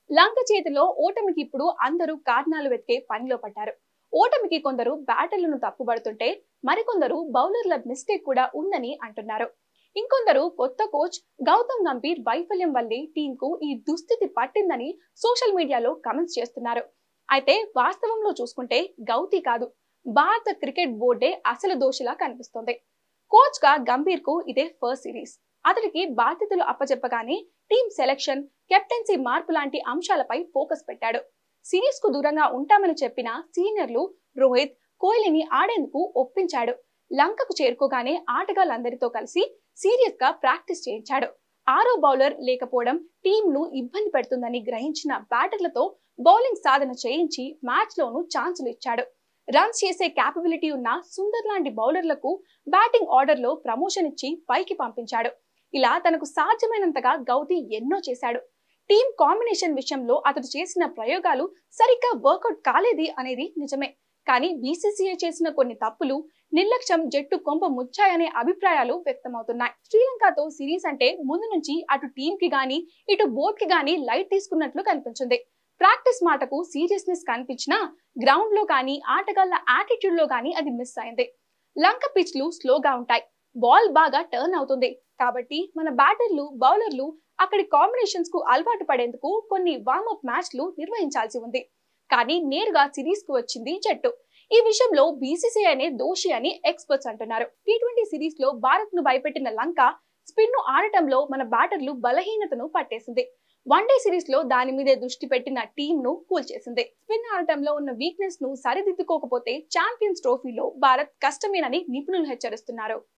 లంక చేతిలో ఓటమికి ఇప్పుడు అందరూ కారణాలు వెతికే పనిలో పడ్డారు ఓటమికి కొందరు బ్యాటర్లను తప్పుబడుతుంటే మరికొందరు బౌలర్ల మిస్టేక్ కూడా ఉందని అంటున్నారు ఇంకొందరు కొత్త కోచ్ గౌతమ్ గంభీర్ వైఫల్యం వల్లే టీంకు ఈ దుస్థితి పట్టిందని సోషల్ మీడియాలో కమెంట్స్ చేస్తున్నారు అయితే వాస్తవంలో చూసుకుంటే గౌతి కాదు భారత క్రికెట్ బోర్డే అసలు దోషిలా కనిపిస్తోంది కోచ్ గా గంభీర్ కు ఇదే ఫస్ట్ సిరీస్ అతడికి బాధ్యతలు అప్పచెప్పగానే టీం సెలెక్షన్ కెప్టెన్సీ మార్పు లాంటి అంశాలపై ఫోకస్ పెట్టాడు సిరీస్ కు దూరంగా ఉంటామని చెప్పిన సీనియర్లు రోహిత్ కోహ్లీని ఆడేందుకు ఒప్పించాడు లంకకు చేరుకోగానే ఆటగాళ్ళందరితో కలిసి సీరియస్ గా ప్రాక్టీస్ చేయించాడు ఆరో బౌలర్ లేకపోవడం టీంను ఇబ్బంది పెడుతుందని గ్రహించిన బ్యాటర్లతో బౌలింగ్ సాధన చేయించి మ్యాచ్ లోను ఛాన్సులు ఇచ్చాడు రన్స్ చేసే క్యాపబిలిటీ ఉన్న సుందర్ లాంటి బౌలర్లకు బ్యాటింగ్ ఆర్డర్ లో ప్రమోషన్ ఇచ్చి పైకి పంపించాడు ఇలా తనకు సాధ్యమైనంతగా గౌతి ఎన్నో చేశాడు టీం కాంబినేషన్ విషయంలో అతడు చేసిన ప్రయోగాలు సరిగ్గా వర్కౌట్ కాలేది అనేది నిజమే కానీ బీసీసీఐ చేసిన కొన్ని తప్పులు నిర్లక్ష్యం జట్టు కొంప ముచ్చాయనే అభిప్రాయాలు వ్యక్తమవుతున్నాయి శ్రీలంకతో సిరీస్ అంటే ముందు నుంచి అటు టీం కి గాని ఇటు బోర్డ్ కి గాని లైట్ తీసుకున్నట్లు కనిపించింది ప్రాక్టీస్ మాటకు సీరియస్నెస్ కనిపించినా గ్రౌండ్ లో కానీ ఆటగాళ్ల యాటిట్యూడ్ లో కానీ అది మిస్ అయింది లంక పిచ్లు స్లోగా ఉంటాయి బాల్ బాగా టర్న్ అవుతుంది కాబట్టి మన బ్యాటర్లు బౌలర్లు అక్కడి కాంబినేషన్స్ కు అలవాటు పడేందుకు కొన్ని వార్మప్ మ్యాచ్లు నిర్వహించాల్సి ఉంది కానీ నేరుగా సిరీస్ కు వచ్చింది జట్టు ఈ విషయంలో బీసీసీఐనే దోషి అని ఎక్స్పర్ట్స్ అంటున్నారు టీ ట్వంటీ సిరీస్ లో భారత్ ను భయపెట్టిన లంక స్పిన్ ను ఆడటంలో మన బ్యాటర్లు బలహీనతను పట్టేసింది వన్డే సిరీస్ లో దాని మీదే దృష్టి పెట్టిన టీం ను కూల్చేసింది స్పిన్ ఆడటంలో ఉన్న వీక్నెస్ ను సరిదిద్దుకోకపోతే ఛాంపియన్స్ ట్రోఫీలో భారత్ కష్టమేనని నిపుణులు హెచ్చరిస్తున్నారు